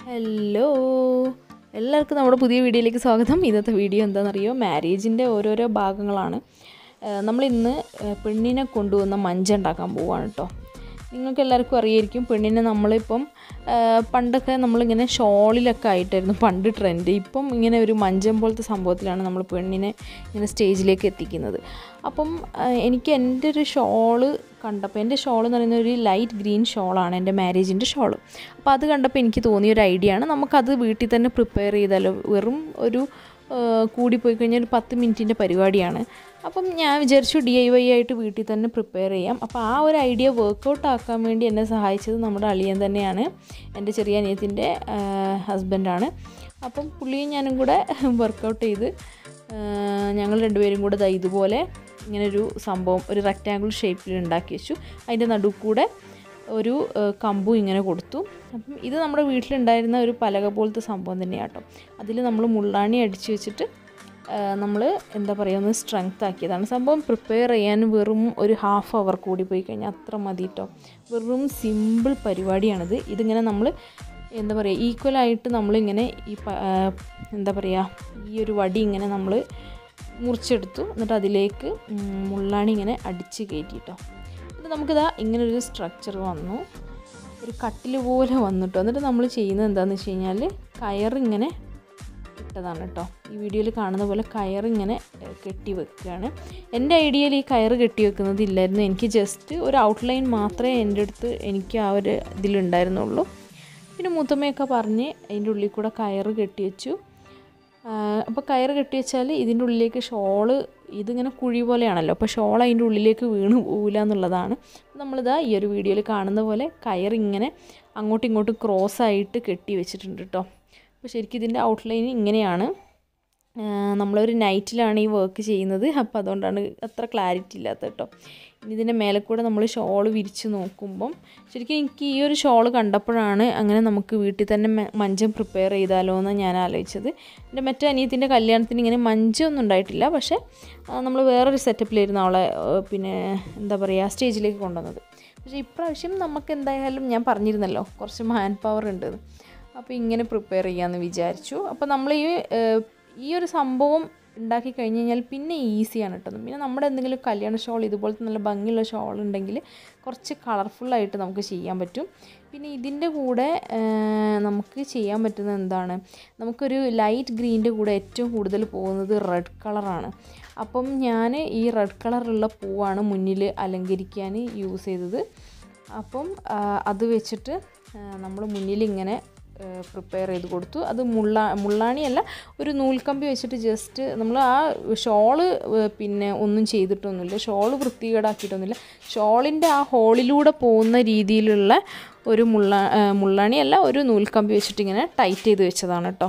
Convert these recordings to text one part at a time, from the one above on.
hello എല്ലാവർക്കും നമ്മുടെ പുതിയ വീഡിയോയിലേക്ക് സ്വാഗതം ഇന്നത്തെ വീഡിയോ എന്താണെന്നറിയോ മാരേജിൻ്റെ ഓരോരോ ഭാഗങ്ങളാണ് ഏഹ് നമ്മളിന്ന് ഏഹ് പെണ്ണിനെ കൊണ്ടുവന്ന മഞ്ച ഉണ്ടാക്കാൻ പോവുകയാണ് കേട്ടോ നിങ്ങൾക്ക് എല്ലാവർക്കും അറിയായിരിക്കും പെണ്ണിനെ നമ്മളിപ്പം ഏഹ് പണ്ടൊക്കെ നമ്മളിങ്ങനെ ഷോളിലൊക്കെ ആയിട്ടായിരുന്നു പണ്ട് ട്രെൻഡ് ഇപ്പം ഇങ്ങനെ ഒരു മഞ്ചം പോലത്തെ സംഭവത്തിലാണ് നമ്മൾ പെണ്ണിനെ ഇങ്ങനെ സ്റ്റേജിലേക്ക് എത്തിക്കുന്നത് അപ്പം ഏഹ് എനിക്ക് എൻ്റെ ഒരു ഷോള് കണ്ടപ്പോൾ എൻ്റെ ഷോൾ എന്ന് പറയുന്ന ഒരു ലൈറ്റ് ഗ്രീൻ ഷോളാണ് എൻ്റെ മാരേജിൻ്റെ ഷോള് അപ്പോൾ അത് കണ്ടപ്പോൾ എനിക്ക് തോന്നിയ ഒരു ഐഡിയ ആണ് നമുക്കത് വീട്ടിൽ തന്നെ പ്രിപ്പയർ ചെയ്താലോ വെറും ഒരു ഏഹ് കൂടിപ്പോയി കഴിഞ്ഞാൽ ഒരു പത്ത് മിനിറ്റിൻ്റെ പരിപാടിയാണ് അപ്പം ഞാൻ വിചാരിച്ചു ഡി ഐ വൈ ആയിട്ട് വീട്ടിൽ തന്നെ പ്രിപ്പയർ ചെയ്യാം അപ്പോൾ ആ ഒരു ഐഡിയ വർക്കൗട്ട് ആക്കാൻ വേണ്ടി എന്നെ സഹായിച്ചത് നമ്മുടെ അളിയൻ തന്നെയാണ് എൻ്റെ ചെറിയ അനിയത്തിൻ്റെ ഹസ്ബൻഡാണ് അപ്പം പുള്ളിയും ഞാനും കൂടെ വർക്കൗട്ട് ചെയ്ത് ഏഹ് ഞങ്ങൾ രണ്ടുപേരും കൂടെ ദാ ഇതുപോലെ ഇങ്ങനൊരു സംഭവം ഒരു റെക്റ്റാങ്കിൾ ഷേപ്പിൽ ഉണ്ടാക്കി വെച്ചു അതിൻ്റെ നടുവ് കൂടെ ഒരു ഏഹ് കമ്പും ഇങ്ങനെ കൊടുത്തു അപ്പം ഇത് നമ്മുടെ വീട്ടിലുണ്ടായിരുന്ന ഒരു പലക പോലത്തെ സംഭവം തന്നെയാണ് കേട്ടോ അതിൽ നമ്മൾ മുള്ളാണി അടിച്ച് വെച്ചിട്ട് നമ്മൾ എന്താ പറയുക ഒന്ന് സ്ട്രെങ്ത് ആക്കിയതാണ് സംഭവം പ്രിപ്പയർ ചെയ്യാൻ വെറും ഒരു ഹാഫ് അവർ കൂടി പോയി കഴിഞ്ഞാൽ അത്ര മതി കേട്ടോ വെറും സിമ്പിൾ പരിപാടിയാണിത് ഇതിങ്ങനെ നമ്മൾ എന്താ പറയുക ഈക്വലായിട്ട് നമ്മളിങ്ങനെ ഈ പ- ആ, എന്താ പറയുക ഈ ഒരു വടി ഇങ്ങനെ നമ്മൾ മുറിച്ചെടുത്തു എന്നിട്ട് അതിലേക്ക് ഉം, മുള്ളാണി ഇങ്ങനെ അടിച്ച് കയറ്റി കേട്ടോ എന്നിട്ട് നമുക്കിതാ ഇങ്ങനൊരു സ്ട്രക്ചർ വന്നു ഒരു കട്ടിൽ പോലെ വന്നിട്ടോ എന്നിട്ട് നമ്മൾ ചെയ്യുന്നത് എന്താണെന്ന് വെച്ച് കഴിഞ്ഞാൽ കയറിങ്ങനെ ഇട്ടതാണ് കേട്ടോ ഈ വീഡിയോയിൽ കാണുന്ന പോലെ കയറിങ്ങനെ ഏഹ്, കെട്ടി വെക്കുകയാണ് എൻ്റെ ഐഡിയയിൽ ഈ കയറ് കെട്ടി വെക്കുന്നത് ഇല്ലായിരുന്നു എനിക്ക് ജസ്റ്റ് ഒരു ഔട്ട്ലൈൻ മാത്രമേ എൻ്റെ അടുത്ത് എനിക്ക് ആ ഒരു ഇതിലുണ്ടായിരുന്നുള്ളൂ പിന്നെ മൂത്തമ്മയൊക്കെ പറഞ്ഞ് അതിൻ്റെ ഉള്ളിൽ കൂടെ കയറ് കെട്ടി വെച്ചു അപ്പോൾ കയറ് കെട്ടി വെച്ചാൽ ഇതിൻ്റെ ഉള്ളിലേക്ക് ഷോള് ഇതിങ്ങനെ കുഴി പോലെയാണല്ലോ അപ്പോൾ ഷോൾ അതിൻ്റെ ഉള്ളിലേക്ക് വീണ് പോവില്ല എന്നുള്ളതാണ് നമ്മളിതാ ഈ ഒരു വീഡിയോയിൽ കാണുന്ന പോലെ കയറിങ്ങനെ അങ്ങോട്ടും ഇങ്ങോട്ടും ക്രോസ് ആയിട്ട് കെട്ടി വെച്ചിട്ടുണ്ട് കേട്ടോ അപ്പോൾ ശരിക്കും ഇതിൻ്റെ ഔട്ട്ലൈൻ ഇങ്ങനെയാണ് ആ, നമ്മളൊരു നൈറ്റിലാണ് ഈ വർക്ക് ചെയ്യുന്നത് അപ്പോൾ അതുകൊണ്ടാണ് അത്ര ക്ലാരിറ്റി ഇല്ലാത്തത് കേട്ടോ ഇനി ഇതിൻ്റെ മേലെ കൂടെ നമ്മൾ ഷോൾ വിരിച്ച് നോക്കുമ്പം ശരിക്കും എനിക്ക് ഈ ഒരു ഷോൾ കണ്ടപ്പോഴാണ് അങ്ങനെ നമുക്ക് വീട്ടിൽ തന്നെ മ- മഞ്ചം പ്രിപ്പയർ ചെയ്താലോ എന്ന് ഞാൻ ആലോചിച്ചത് എൻ്റെ മറ്റേ അനിയത്തിൻ്റെ കല്യാണത്തിന് ഇങ്ങനെ മഞ്ചൊന്നും ഉണ്ടായിട്ടില്ല പക്ഷേ നമ്മൾ വേറൊരു സെറ്റപ്പിലായിരുന്നു അവളെ ആ, പിന്നെ എന്താ പറയുക സ്റ്റേജിലേക്ക് കൊണ്ടുവന്നത് പക്ഷേ ഇപ്രാവശ്യം നമുക്ക് എന്തായാലും ഞാൻ പറഞ്ഞിരുന്നല്ലോ കുറച്ച് മാൻ പവർ ഉണ്ട് അപ്പോൾ ഇങ്ങനെ പ്രിപ്പയർ ചെയ്യാമെന്ന് വിചാരിച്ചു അപ്പോൾ നമ്മൾ ഈ ഏഹ്, ഈ ഒരു സംഭവം ഉണ്ടാക്കി കഴിഞ്ഞ് കഴിഞ്ഞാൽ പിന്നെ ഈസിയാണ് കേട്ടോ പിന്നെ നമ്മുടെ എന്തെങ്കിലും കല്യാണ ഷോൾ ഇതുപോലത്തെ നല്ല ഭംഗിയുള്ള ഷോൾ ഉണ്ടെങ്കിൽ കുറച്ച് കളർഫുള്ളായിട്ട് നമുക്ക് ചെയ്യാൻ പറ്റും പിന്നെ ഇതിൻ്റെ കൂടെ ഏഹ്, നമുക്ക് ചെയ്യാൻ പറ്റുന്നത് എന്താണ് നമുക്കൊരു ലൈറ്റ് ഗ്രീൻ്റെ കൂടെ ഏറ്റവും കൂടുതൽ പോകുന്നത് റെഡ് കളറാണ് അപ്പം ഞാൻ ഈ റെഡ് കളറുള്ള പൂവാണ് മുന്നിൽ അലങ്കരിക്കാൻ യൂസ് ചെയ്തത് അപ്പം ആ, അത് വെച്ചിട്ട് നമ്മൾ മുന്നിൽ ഇങ്ങനെ പ്രിപ്പയർ ചെയ്ത് കൊടുത്തു അത് മുള്ള മുള്ളാണിയല്ല ഒരു നൂൽക്കമ്പി വെച്ചിട്ട് ജസ്റ്റ് നമ്മൾ ആ ഷോള് പിന്നെ ഒന്നും ചെയ്തിട്ടൊന്നുമില്ല ഷോള് വൃത്തികേടാക്കിയിട്ടൊന്നുമില്ല ഷോളിൻ്റെ ആ ഹോളിലൂടെ പോകുന്ന രീതിയിലുള്ള ഒരു മുള്ള ആ, മുള്ളാണിയല്ല ഒരു നൂൽക്കമ്പി വെച്ചിട്ട് ഇങ്ങനെ ടൈറ്റ് ചെയ്ത് വെച്ചതാണ് കേട്ടോ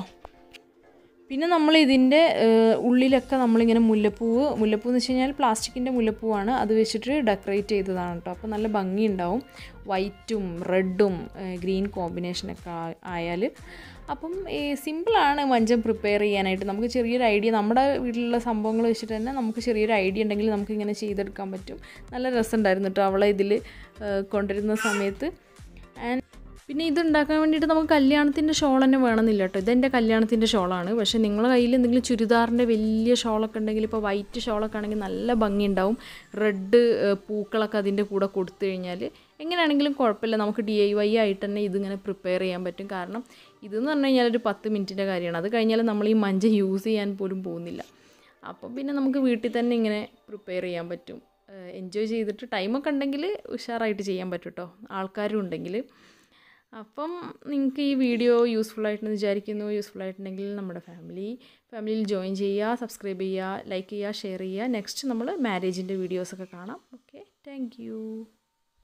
പിന്നെ നമ്മൾ ഇതിൻ്റെ ഏഹ്, ഉള്ളിലൊക്കെ നമ്മളിങ്ങനെ മുല്ലപ്പൂവ് മുല്ലപ്പൂ എന്ന് വെച്ച് കഴിഞ്ഞാൽ പ്ലാസ്റ്റിക്കിൻ്റെ മുല്ലപ്പൂവാണ് അത് വെച്ചിട്ട് ഡെക്കറേറ്റ് ചെയ്തതാണ് കേട്ടോ അപ്പോൾ നല്ല ഭംഗിയുണ്ടാവും വൈറ്റും റെഡും ഗ്രീൻ കോമ്പിനേഷനൊക്കെ ആ- ആയാൽ അപ്പം ഈ സിമ്പിളാണ് മഞ്ചം പ്രിപ്പയർ ചെയ്യാനായിട്ട് നമുക്ക് ചെറിയൊരു ഐഡിയ നമ്മുടെ വീട്ടിലുള്ള സംഭവങ്ങൾ വെച്ചിട്ട് തന്നെ നമുക്ക് ചെറിയൊരു ഐഡിയ ഉണ്ടെങ്കിൽ നമുക്ക് ഇങ്ങനെ ചെയ്തെടുക്കാൻ പറ്റും നല്ല രസമുണ്ടായിരുന്നു കേട്ടോ അവളെ ഇതിൽ കൊണ്ടുവരുന്ന സമയത്ത് ആൻഡ് പിന്നെ ഇത് ഉണ്ടാക്കാൻ വേണ്ടിയിട്ട് നമുക്ക് കല്യാണത്തിൻ്റെ ഷോൾ തന്നെ വേണമെന്നില്ല കേട്ടോ ഇതെൻ്റെ കല്യാണത്തിൻ്റെ ഷോളാണ് പക്ഷേ നിങ്ങളുടെ കയ്യിൽ എന്തെങ്കിലും ചുരിദാറിൻ്റെ വലിയ ഷോളൊക്കെ ഉണ്ടെങ്കിൽ ഇപ്പോൾ വൈറ്റ് ഷോളൊക്കെ ആണെങ്കിൽ നല്ല ഭംഗിയുണ്ടാവും റെഡ് പൂക്കളൊക്കെ അതിൻ്റെ കൂടെ കൊടുത്തു കഴിഞ്ഞാൽ എങ്ങനെയാണെങ്കിലും കുഴപ്പമില്ല നമുക്ക് ഡി ഐ വൈ ആയിട്ട് തന്നെ ഇതിങ്ങനെ പ്രിപ്പയർ ചെയ്യാൻ പറ്റും കാരണം ഇതെന്ന് പറഞ്ഞു കഴിഞ്ഞാൽ ഒരു പത്ത് മിനിറ്റിൻ്റെ കാര്യമാണ് അത് കഴിഞ്ഞാൽ നമ്മൾ ഈ മഞ്ച യൂസ് ചെയ്യാൻ പോലും പോകുന്നില്ല അപ്പം പിന്നെ നമുക്ക് വീട്ടിൽ തന്നെ ഇങ്ങനെ പ്രിപ്പയർ ചെയ്യാൻ പറ്റും എൻജോയ് ചെയ്തിട്ട് ടൈമൊക്കെ ഉണ്ടെങ്കിൽ ഉഷാറായിട്ട് ചെയ്യാൻ പറ്റും കേട്ടോ ആൾക്കാരും ഉണ്ടെങ്കിൽ അപ്പം നിങ്ങൾക്ക് ഈ വീഡിയോ യൂസ്ഫുൾ ആയിട്ടെന്ന് വിചാരിക്കുന്നു യൂസ്ഫുൾ ആയിട്ടുണ്ടെങ്കിൽ നമ്മുടെ ഫാമിലി ഫാമിലിയിൽ ജോയിൻ ചെയ്യുക സബ്സ്ക്രൈബ് ചെയ്യുക ലൈക്ക് ചെയ്യുക ഷെയർ ചെയ്യുക നെക്സ്റ്റ് നമ്മൾ മാരേജിൻ്റെ വീഡിയോസൊക്കെ കാണാം ഓക്കെ താങ്ക്